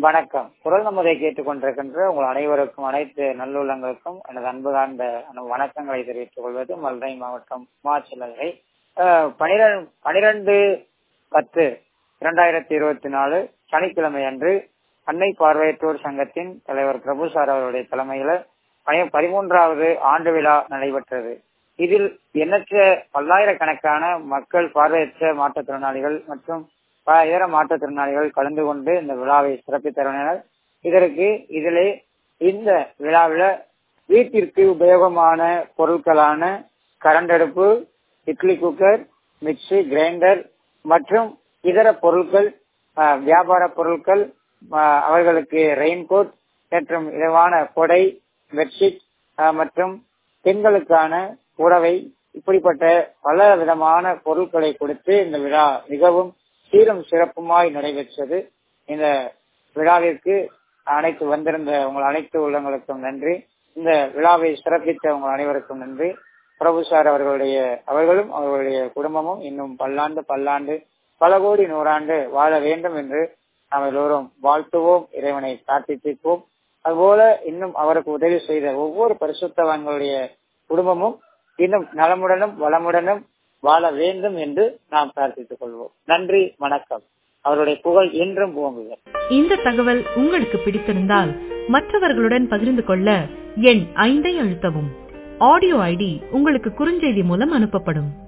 வணக்கம் குரல் நமதை கேட்டுக் கொண்டிருக்கின்ற உங்கள் அனைவருக்கும் அனைத்து நல்லுள்ளங்களுக்கும் எனது அன்பு சார்ந்த வணக்கங்களை தெரிவித்துக் கொள்வது மதுரை மாவட்டம் மாச்சிலகை பனிரெண்டு பனிரெண்டு பத்து இரண்டாயிரத்தி இருபத்தி நாலு சனிக்கிழமை அன்று அன்னை பார்வையற்றோர் சங்கத்தின் தலைவர் பிரபு சார் அவருடைய தலைமையில பதிமூன்றாவது ஆண்டு விழா நடைபெற்றது இதில் எண்ணற்ற பல்லாயிரக்கணக்கான மக்கள் பார்வையற்ற மாற்றுத்திறனாளிகள் மற்றும் பல இதர மாற்றுத்திறனாளிகள் கலந்து கொண்டு இந்த விழாவை சிறப்பித்தனர் இதற்கு இதிலே இந்த விழாவில் வீட்டிற்கு உபயோகமான பொருட்களான கரண்ட் அடுப்பு இட்லி குக்கர் மிக்சி கிரைண்டர் மற்றும் இதர பொருட்கள் வியாபார பொருட்கள் அவர்களுக்கு ரெயின்கோட் மற்றும் இதமான கொடை பெட்ஷீட் மற்றும் பெண்களுக்கான புடவை இப்படிப்பட்ட பல விதமான பொருட்களை கொடுத்து இந்த விழா மிகவும் சீரும் சிறப்புமாய் நடைபெற்றது இந்த விழாவிற்கு அனைத்து வந்திருந்த உங்கள் அனைத்து உள்ளங்களுக்கும் நன்றி இந்த விழாவை சிறப்பித்த உங்கள் அனைவருக்கும் நன்றி பிரபு சார் அவர்களுடைய அவர்களும் அவர்களுடைய குடும்பமும் இன்னும் பல்லாண்டு பல்லாண்டு பல கோடி நூறாண்டு வாழ வேண்டும் என்று நாம் எல்லோரும் வாழ்த்துவோம் இறைவனை பிரார்த்திப்போம் அதுபோல இன்னும் அவருக்கு உதவி செய்த ஒவ்வொரு பரிசுத்தவான்களுடைய குடும்பமும் இன்னும் நலமுடனும் வளமுடனும் வாழ வேண்டும் என்று நாம் பிரார்த்தித்துக் கொள்வோம் நன்றி வணக்கம் அவருடைய புகழ் என்றும் போங்குக இந்த தகவல் உங்களுக்கு பிடித்திருந்தால் மற்றவர்களுடன் பகிர்ந்து கொள்ள எண் ஐந்தை அழுத்தவும் ஆடியோ ஐடி உங்களுக்கு குறுஞ்செய்தி மூலம் அனுப்பப்படும்